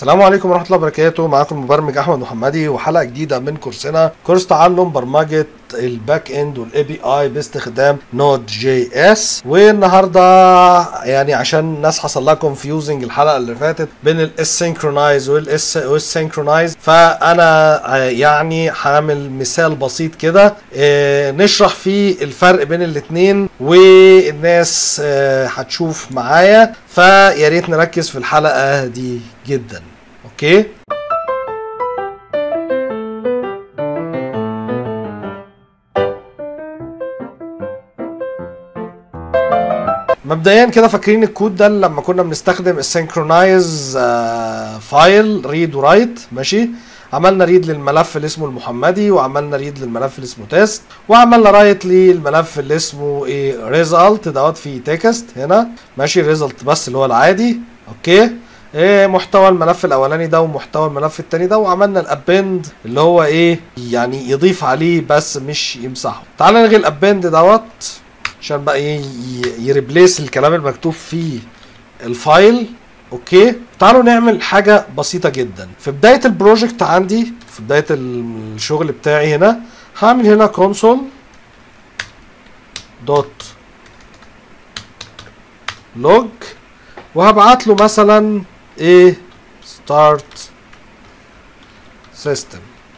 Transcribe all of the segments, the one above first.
السلام عليكم ورحمة الله وبركاته معاكم المبرمج أحمد محمدي وحلقة جديدة من كورسنا كورس تعلم برمجة الباك اند والاي بي اي باستخدام نود جي اس والنهارده يعني عشان الناس حصل لها كونفيوزنج الحلقه اللي فاتت بين الاسynchronized والسynchronized فانا يعني هعمل مثال بسيط كده آه، نشرح فيه الفرق بين الاثنين والناس آه، هتشوف معايا فيا ريت نركز في الحلقه دي جدا اوكي مبدئيا كده فاكرين الكود ده لما كنا بنستخدم السينكرونايز فايل ريد ورايت ماشي عملنا ريد للملف اللي اسمه المحمدي وعملنا ريد للملف اللي اسمه تيست وعملنا رايت للملف اللي اسمه ايه ريزلت دوت فيه تكست هنا ماشي ريزلت بس اللي هو العادي اوكي ايه محتوى الملف الاولاني ده ومحتوى الملف التاني ده وعملنا الابند اللي هو ايه يعني يضيف عليه بس مش يمسحه تعال نلغي الابند دوت عشان بقى ي- ي- يريبليس الكلام المكتوب في الفايل اوكي تعالوا نعمل حاجة بسيطة جدا في بداية البروجكت عندي في بداية الشغل بتاعي هنا هعمل هنا console دوت لوج وهبعت له مثلا ايه start system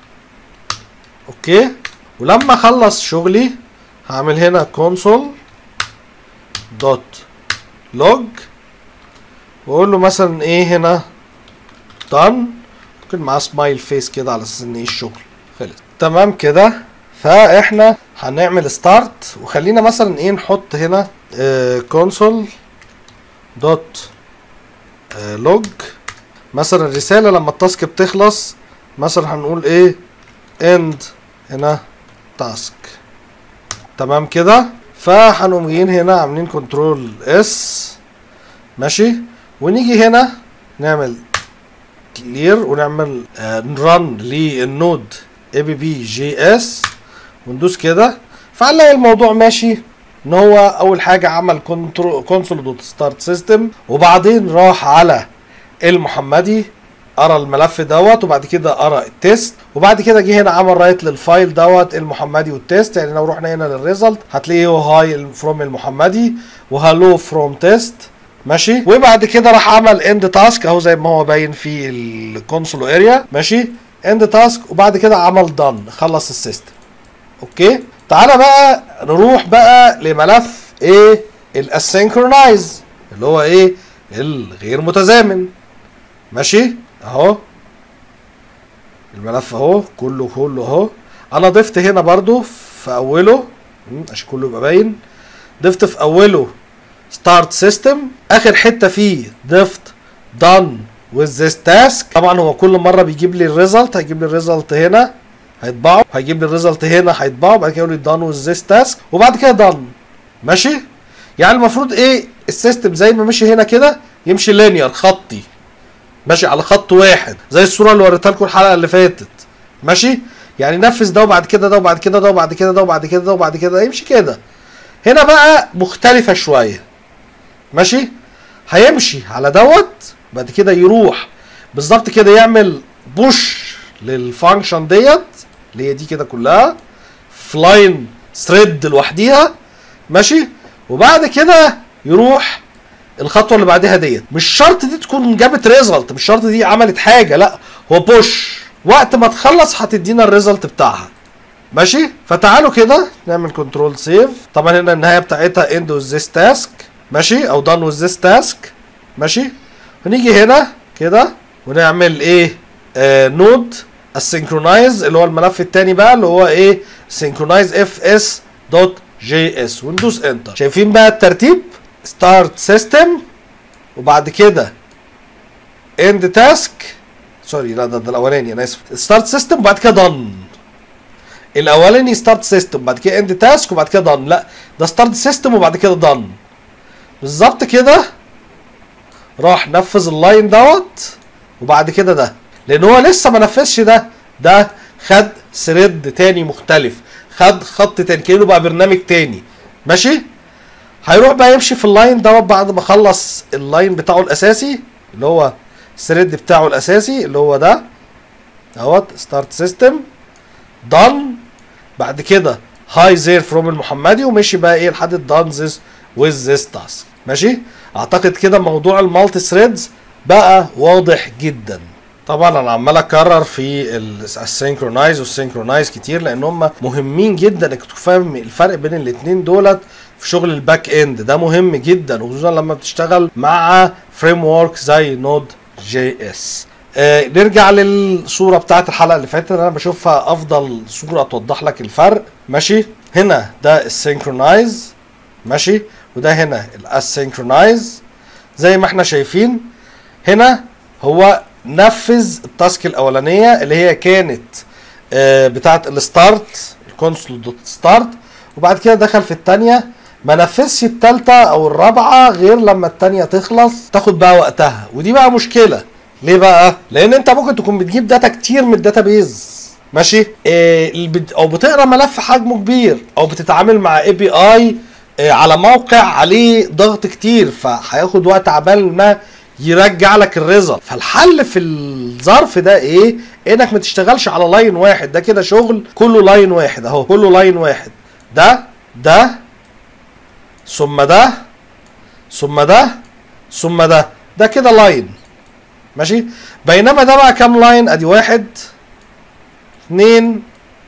اوكي ولما اخلص شغلي هعمل هنا console دوت لوج واقول له مثلا ايه هنا done ممكن معاه سمايل فيس كده على اساس ان ايه الشغل خلص تمام كده فاحنا هنعمل ستارت وخلينا مثلا ايه نحط هنا console دوت لوج مثلا الرساله لما التاسك بتخلص مثلا هنقول ايه end هنا تاسك تمام كده فهنقوم جايين هنا عاملين كنترول اس ماشي ونيجي هنا نعمل كلير ونعمل رن للنود اي بي بي جي اس وندوس كده فهنلاقي الموضوع ماشي ان هو اول حاجه عمل كنترول كونسول دوت ستارت سيستم وبعدين راح على المحمدي قرا الملف دوت وبعد كده قرا التيست وبعد كده جه هنا عمل رايت للفايل دوت المحمدي والتيست يعني لو رحنا هنا للريزلت هتلاقيه هاي فروم المحمدي وهالو فروم تيست ماشي وبعد كده راح عمل اند تاسك اهو زي ما هو باين في الكونسول اريا ماشي اند تاسك وبعد كده عمل دان خلص السيستم اوكي تعالى بقى نروح بقى لملف ايه الاسynchronized اللي هو ايه الغير متزامن ماشي اهو الملف اهو كله كله اهو انا ضفت هنا برضو في اوله مم، عشان كله يبقى باين ضفت في اوله ستارت سيستم اخر حته فيه ضفت done with this task طبعا هو كل مره بيجيب لي الريزلت هيجيب لي الريزلت هنا هيطبعه هيجيب لي الريزلت هنا هيطبعه بعد كده يقول لي done with this task وبعد كده done ماشي يعني المفروض ايه السيستم زي ما مشي هنا كده يمشي لينير خطي ماشي على خط واحد زي الصوره اللي وريتها لكم الحلقه اللي فاتت ماشي يعني نفذ ده وبعد كده ده وبعد كده ده وبعد كده ده وبعد كده ده وبعد كده ده يمشي كده هنا بقى مختلفه شويه ماشي هيمشي على دوت بعد كده يروح بالظبط كده يعمل بوش للفانكشن ديت اللي هي دي كده كلها فلاين ثريد لوحديها ماشي وبعد كده يروح الخطوه اللي بعدها ديت مش شرط دي تكون جابت ريزلت مش شرط دي عملت حاجه لا هو بوش وقت ما تخلص هتدينا الريزلت بتاعها ماشي فتعالوا كده نعمل كنترول سيف طبعا هنا النهايه بتاعتها اند وذ ذيس تاسك ماشي او done with this task ماشي ونيجي هنا كده ونعمل ايه آه نود السينكرونايز اللي هو الملف التاني بقى اللي هو ايه synchronize fs دوت جي اس وندوس انتر شايفين بقى الترتيب ستارت سيستم وبعد كده اند تاسك سوري لا ده, ده الاولاني انا اسف ستارت سيستم وبعد كده دن الاولاني ستارت سيستم بعد كده اند تاسك وبعد كده دن لا ده ستارت سيستم وبعد كده دن بالظبط كده راح نفذ اللاين دوت وبعد كده ده لان هو لسه ما نفذش ده ده خد ثريد تاني مختلف خد خط تاني كانه بقى برنامج تاني ماشي هيروح بقى يمشي في اللاين دوت بعد ما خلص اللاين بتاعه الاساسي اللي هو الثريد بتاعه الاساسي اللي هو ده اهوت ستارت سيستم دان بعد كده هاي زير فروم المحمدي ومشي بقى ايه لحد الدانزز ويز ذيس تاسك ماشي اعتقد كده موضوع المالتي ثريدز بقى واضح جدا طبعا انا عمال اكرر في السينكرونايز والسينكرونايز كتير لان هم مهمين جدا انك تفهم الفرق بين الاثنين دولت في شغل الباك اند ده مهم جدا وخصوصا لما بتشتغل مع فريم ورك زي نود جي اس آه نرجع للصوره بتاعت الحلقه اللي فاتت انا بشوفها افضل صوره توضح لك الفرق ماشي هنا ده السينكرونايز ماشي وده هنا الاسينكرونايز زي ما احنا شايفين هنا هو نفذ التاسك الاولانيه اللي هي كانت آه بتاعه الستارت الكونسول دوت ستارت وبعد كده دخل في الثانيه ما نفذش الثالثه او الرابعه غير لما الثانيه تخلص تاخد بقى وقتها ودي بقى مشكله ليه بقى لان انت ممكن تكون بتجيب داتا كتير من الداتابيز ماشي إيه او بتقرا ملف حجمه كبير او بتتعامل مع اي بي اي على موقع عليه ضغط كتير فهياخد وقت عبال ما يرجع لك الريزلت فالحل في الظرف ده ايه انك ما تشتغلش على لاين واحد ده كده شغل كله لاين واحد اهو كله لاين واحد ده ده ثم ده ثم ده ثم ده ده كده لاين ماشي بينما ده بقى كام لاين ادي واحد اتنين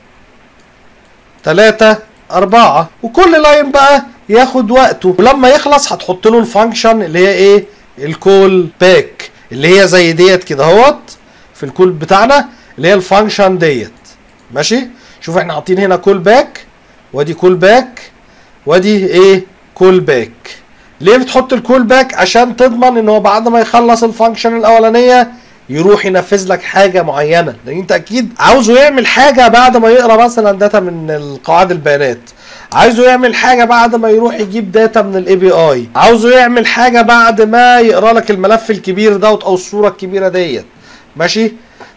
تلاتة أربعة وكل لاين بقى ياخد وقته ولما يخلص هتحط له الفانكشن اللي هي ايه الكول باك اللي هي زي ديت كده اهوت في الكول بتاعنا اللي هي الفانكشن ديت ماشي شوف احنا حاطين هنا كول باك وادي كول باك وادي ايه كول باك ليه بتحط الكول باك عشان تضمن ان هو بعد ما يخلص الفانكشن الاولانيه يروح ينفذ لك حاجه معينه لان انت اكيد عاوزه يعمل حاجه بعد ما يقرا مثلا داتا من القواعد البيانات عايزه يعمل حاجه بعد ما يروح يجيب داتا من الاي بي اي عاوزه يعمل حاجه بعد ما يقرا لك الملف الكبير دوت او الصوره الكبيره ديت ماشي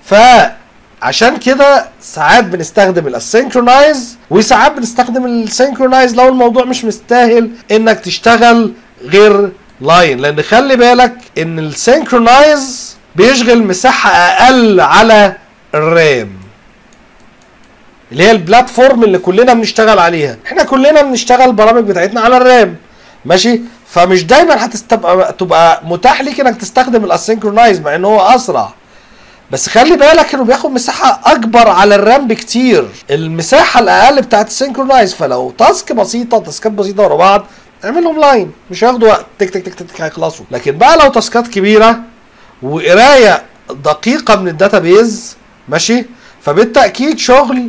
فعشان كده ساعات بنستخدم الاسynchronized وساعات بنستخدم السynchronized لو الموضوع مش مستاهل انك تشتغل غير لاين لان خلي بالك ان السينكرونايز بيشغل مساحه اقل على الرام اللي هي البلاتفورم اللي كلنا بنشتغل عليها احنا كلنا بنشتغل البرامج بتاعتنا على الرام ماشي فمش دايما هتبقى تبقى متاح ليك انك تستخدم الاسynchronized مع ان هو اسرع بس خلي بالك انه بياخد مساحه اكبر على الرام بكتير المساحه الاقل بتاعت السينكرونايز فلو تاسك بسيطه تاسكات بسيطه ورا بعض اعملهم لاين مش هياخدوا وقت تك تك تك تك هيخلصوا لكن بقى لو تاسكات كبيره وقرايه دقيقه من الداتابيز ماشي فبالتاكيد شغل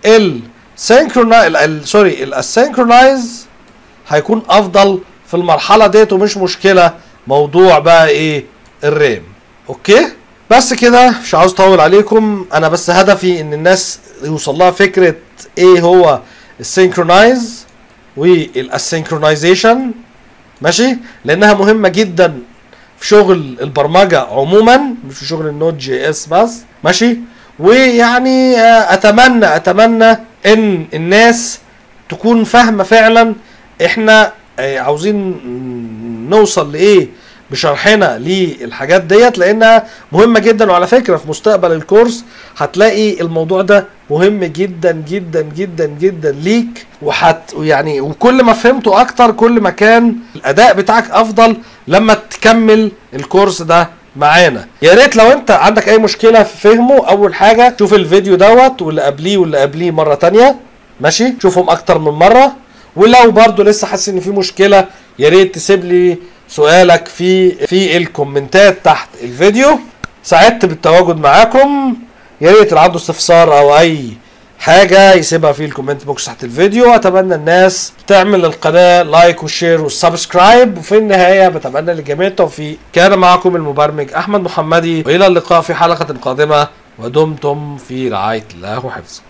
السينكرونايز سوري السينكرونايز هيكون افضل في المرحله ديت ومش مشكله موضوع بقى ايه الرام اوكي بس كده مش عاوز اطول عليكم انا بس هدفي ان الناس يوصل لها فكره ايه هو السينكرونايز والاسينكرونايزيشن ماشي لانها مهمه جدا في شغل البرمجه عموما مش في شغل النود جي اس بس ماشي ويعني اتمنى اتمنى ان الناس تكون فاهمه فعلا احنا عاوزين نوصل لايه بشرحنا للحاجات ديت لانها مهمه جدا وعلى فكره في مستقبل الكورس هتلاقي الموضوع ده مهم جدا جدا جدا جدا ليك وحت يعني وكل ما فهمته اكتر كل ما كان الاداء بتاعك افضل لما تكمل الكورس ده معانا يا ريت لو انت عندك اي مشكله في فهمه اول حاجه شوف الفيديو دوت واللي قبليه واللي قبليه مره تانية ماشي شوفهم اكتر من مره ولو برضو لسه حاسس ان في مشكله يا ريت تسيب لي سؤالك في في الكومنتات تحت الفيديو سعدت بالتواجد معاكم يا ريت اللي عنده استفسار او اي حاجة يسيبها في الكومنت بوكس تحت الفيديو اتمنى الناس تعمل للقناة لايك وشير والسبسكرايب وفي النهاية بتمنى للجميع التوفيق كان معكم المبرمج احمد محمدي والى اللقاء في حلقة قادمة ودمتم في رعاية الله وحفظه